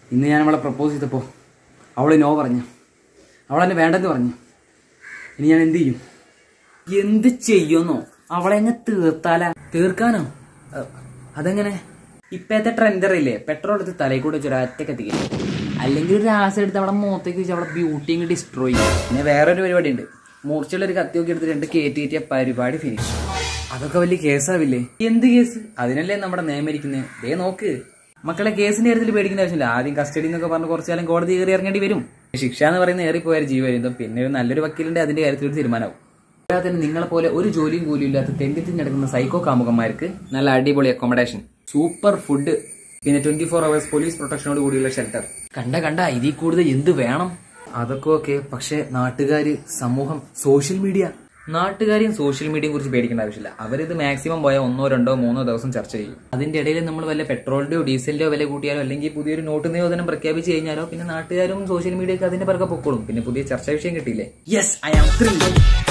ഇന്ന് ഞാൻ അവളെ പ്രപ്പോസ് ചെയ്തപ്പോൾ അവൾ നോ പറഞ്ഞു അവളെന്നെ വേണ്ടെന്ന് പറഞ്ഞു ഇനി ഞാൻ എന്ത് ചെയ്യും എന്ത് ചെയ്യുന്നോ അവളെ എങ്ങനെ തീർത്താലാ തീർക്കാനോ അഹ്, അതെങ്ങനെ ഇപ്പഴത്തെ ട്രെൻഡർ ഇല്ലേ പെട്രോൾ എടുത്ത് തലയിൽ കൂടെ വെച്ച് ഒരൊറ്റ കത്തിക്കില്ല അല്ലെങ്കിൽ ഒരു ആസിഡ് എടുത്ത് അവളെ മുഖത്തേക്ക് വെച്ച് അവളെ ബ്യൂട്ടിങ് ഡിസ്ട്രോയ് ചെയ്യും പിന്നെ വേറൊരു പരിപാടി ഉണ്ട് മൂർച്ചയുള്ള ഒരു കത്തി നോക്കി എടുത്ത് രണ്ട് കയറ്റി കയറ്റിയ പരിപാടി ഫിനിഷ് അതൊക്കെ വലിയ കേസാവില്ലേ എന്ത് കേസ് അതിനല്ലേ നമ്മുടെ നിയമം ഇരിക്കുന്നത് ദേ നോക്ക് മക്കളെ കേസിന്റെ കാര്യത്തിൽ പേടിക്കേണ്ട ആവശ്യമില്ല ആദ്യം കസ്റ്റഡി എന്നൊക്കെ പറഞ്ഞ് കുറച്ചു കാലം കോടതി കയറി ഇറങ്ങേണ്ടി വരും ശിക്ഷ എന്ന് പറയുന്നത് ഏറിപ്പോയാൽ ജീവരുന്നതും പിന്നെ ഒരു നല്ലൊരു വക്കീലിന്റെ അതിന്റെ കാര്യത്തിൽ ഒരു തീരുമാനമാവും അതുപോലെ തന്നെ നിങ്ങളെ പോലെ ഒരു ജോലിയും കൂലിയും ഇല്ലാത്ത തെണ്ടി നടക്കുന്ന സൈക്കോ കാമുകന്മാർക്ക് നല്ല അടിപൊളി അക്കോമഡേഷൻ സൂപ്പർ ഫുഡ് പിന്നെ ട്വന്റി ഫോർ അവേഴ്സ് പോലീസ് പ്രൊട്ടക്ഷനോട് കൂടിയുള്ള ഷെൽട്ടർ കണ്ട കണ്ട ഇതിൽ കൂടുതൽ എന്ത് വേണം അതൊക്കെ ഓക്കെ പക്ഷെ നാട്ടുകാര് സമൂഹം സോഷ്യൽ മീഡിയ നാട്ടുകാരെയും സോഷ്യൽ മീഡിയയെ കുറിച്ച് പേടിക്കേണ്ട ആവശ്യമില്ല അവരിത് മാക്സിമം പോയാൽ ഒന്നോ രണ്ടോ മൂന്നോ ദിവസം ചർച്ച ചെയ്യും അതിന്റെ ഇടയിൽ നമ്മൾ വല്ല പെട്രോളിന്റെയോ ഡീസലിന്റെയോ വില കൂട്ടിയാലോ അല്ലെങ്കിൽ പുതിയൊരു നോട്ട് നിരോധനം പ്രഖ്യാപിച്ചു കഴിഞ്ഞാലോ പിന്നെ നാട്ടുകാരും സോഷ്യൽ മീഡിയയൊക്കെ അതിന്റെ പിറകെ പൊക്കോളും പിന്നെ പുതിയ ചർച്ചാ വിഷയം കിട്ടിയില്ലേ യെസ് ഐ ആം ത്രിൽ